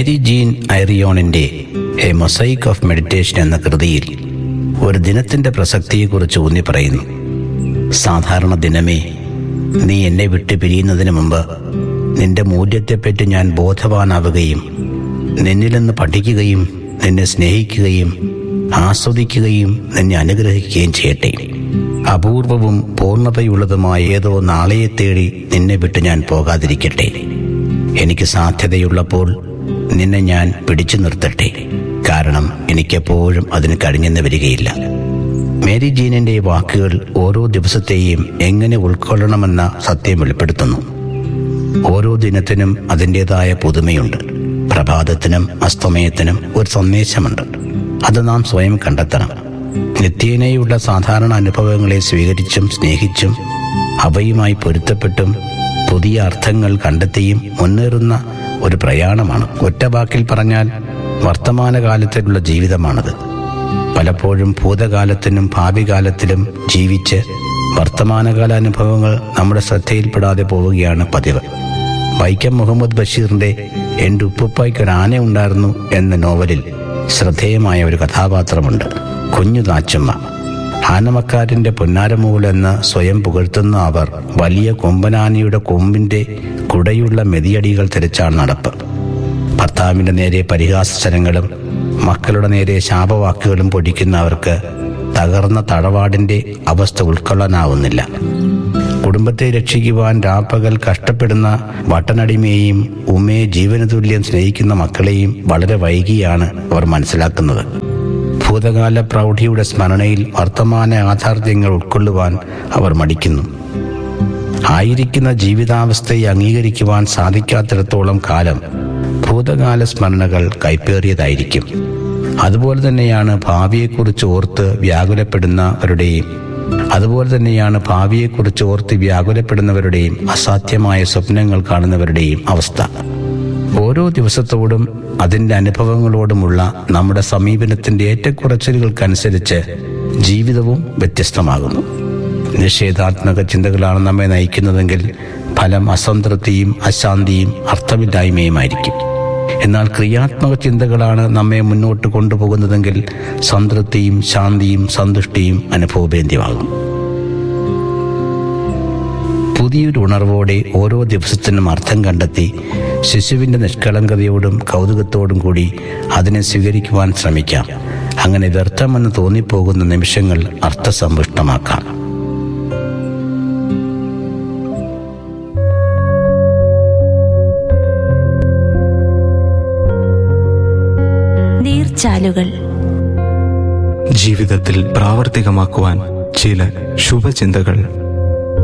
Mary Jean ഐറിയോണിന്റെ a mosaic of meditation എന്ന കൃതിയിൽ ഒരു ദിനത്തിന്റെ പ്രസക്തിയെക്കുറിച്ച് ഊന്നി പറയുന്നു സാധാരണ ദിനമേ നീ എന്നെ വിട്ട് പിരിയുന്നതിന് മുമ്പ് നിന്റെ മൂല്യത്തെപ്പറ്റി ഞാൻ ബോധവാനാവുകയും നിന്നിൽ നിന്ന് പഠിക്കുകയും നിന്നെ സ്നേഹിക്കുകയും ആസ്വദിക്കുകയും നിന്നെ അനുഗ്രഹിക്കുകയും ചെയ്യട്ടെ അപൂർവവും പൂർണ്ണതയുള്ളതുമായ ഏതോ നാളെയെ തേടി നിന്നെ വിട്ട് ഞാൻ പോകാതിരിക്കട്ടെ എനിക്ക് സാധ്യതയുള്ളപ്പോൾ നിന്നെ ഞാൻ പിടിച്ചു നിർത്തട്ടെ കാരണം എനിക്കെപ്പോഴും അതിന് കഴിഞ്ഞെന്ന് വരികയില്ല മേരി ജീനിന്റെ ഈ വാക്കുകൾ ഓരോ ദിവസത്തെയും എങ്ങനെ ഉൾക്കൊള്ളണമെന്ന സത്യം വെളിപ്പെടുത്തുന്നു ഓരോ ദിനത്തിനും അതിൻ്റെതായ പുതുമയുണ്ട് പ്രഭാതത്തിനും അസ്തമയത്തിനും ഒരു സന്ദേശമുണ്ട് അത് നാം സ്വയം കണ്ടെത്തണം നിത്യേനയുള്ള സാധാരണ അനുഭവങ്ങളെ സ്വീകരിച്ചും സ്നേഹിച്ചും അവയുമായി പൊരുത്തപ്പെട്ടും പുതിയ അർത്ഥങ്ങൾ കണ്ടെത്തിയും മുന്നേറുന്ന ഒരു പ്രയാണമാണ് ഒറ്റ വാക്കിൽ പറഞ്ഞാൽ വർത്തമാനകാലത്തിലുള്ള ജീവിതമാണത് പലപ്പോഴും ഭൂതകാലത്തിനും ഭാവി കാലത്തിലും ജീവിച്ച് വർത്തമാനകാല അനുഭവങ്ങൾ നമ്മുടെ ശ്രദ്ധയിൽപ്പെടാതെ പോവുകയാണ് പതിവ് വൈക്കം മുഹമ്മദ് ബഷീറിന്റെ എൻ്റെ ഉപ്പുപ്പായ്ക്ക് ഒരു ആന ഉണ്ടായിരുന്നു എന്ന നോവലിൽ ശ്രദ്ധേയമായ ഒരു കഥാപാത്രമുണ്ട് കുഞ്ഞു താച്ചമ്മ ആനമക്കാരൻ്റെ പൊന്നാരമൂൽ എന്ന് സ്വയം പുകഴ്ത്തുന്ന അവർ വലിയ കൊമ്പനാനയുടെ കൊമ്പിന്റെ കുടയുള്ള മെതിയടികൾ തിരിച്ചാണ് നടപ്പ് ഭർത്താവിന്റെ നേരെ പരിഹാസചരങ്ങളും മക്കളുടെ നേരെ ശാപവാക്കുകളും പൊടിക്കുന്ന അവർക്ക് തകർന്ന തടവാടിന്റെ അവസ്ഥ ഉൾക്കൊള്ളാനാവുന്നില്ല കുടുംബത്തെ രക്ഷിക്കുവാൻ രാപ്പകൽ കഷ്ടപ്പെടുന്ന വട്ടനടിമയെയും ഉമ്മയെ ജീവന തുല്യം സ്നേഹിക്കുന്ന മക്കളെയും വളരെ വൈകിയാണ് അവർ മനസ്സിലാക്കുന്നത് ഭൂതകാല പ്രൗഢിയുടെ സ്മരണയിൽ വർത്തമാന യാഥാർത്ഥ്യങ്ങൾ ഉൾക്കൊള്ളുവാൻ അവർ മടിക്കുന്നു ആയിരിക്കുന്ന ജീവിതാവസ്ഥയെ അംഗീകരിക്കുവാൻ സാധിക്കാത്തിടത്തോളം കാലം ഭൂതകാല സ്മരണകൾ കൈപ്പേറിയതായിരിക്കും അതുപോലെ തന്നെയാണ് ഭാവിയെക്കുറിച്ച് ഓർത്ത് വ്യാകുലപ്പെടുന്നവരുടെയും അതുപോലെ തന്നെയാണ് ഭാവിയെക്കുറിച്ച് ഓർത്ത് വ്യാകുലപ്പെടുന്നവരുടെയും അസാധ്യമായ സ്വപ്നങ്ങൾ കാണുന്നവരുടെയും അവസ്ഥ ഓരോ ദിവസത്തോടും അതിൻ്റെ അനുഭവങ്ങളോടുമുള്ള നമ്മുടെ സമീപനത്തിൻ്റെ ഏറ്റക്കുറച്ചിലുകൾക്കനുസരിച്ച് ജീവിതവും വ്യത്യസ്തമാകുന്നു നിഷേധാത്മക ചിന്തകളാണ് നമ്മെ നയിക്കുന്നതെങ്കിൽ ഫലം അസംതൃപ്തിയും അശാന്തിയും അർത്ഥമില്ലായ്മയുമായിരിക്കും എന്നാൽ ക്രിയാത്മക ചിന്തകളാണ് നമ്മെ മുന്നോട്ട് കൊണ്ടുപോകുന്നതെങ്കിൽ സംതൃപ്തിയും ശാന്തിയും സന്തുഷ്ടിയും അനുഭവവേദ്യമാകും പുതിയൊരു ഉണർവോടെ ഓരോ ദിവസത്തിനും അർത്ഥം കണ്ടെത്തി ശിശുവിൻ്റെ നിഷ്കളങ്കതയോടും കൗതുകത്തോടും കൂടി അതിനെ സ്വീകരിക്കുവാൻ ശ്രമിക്കാം അങ്ങനെ വ്യർത്ഥമെന്ന് തോന്നിപ്പോകുന്ന നിമിഷങ്ങൾ അർത്ഥസമ്പുഷ്ടമാക്കാം നീർച്ചാലുകൾ ജീവിതത്തിൽ പ്രാവർത്തികമാക്കുവാൻ ചില ശുഭചിന്തകൾ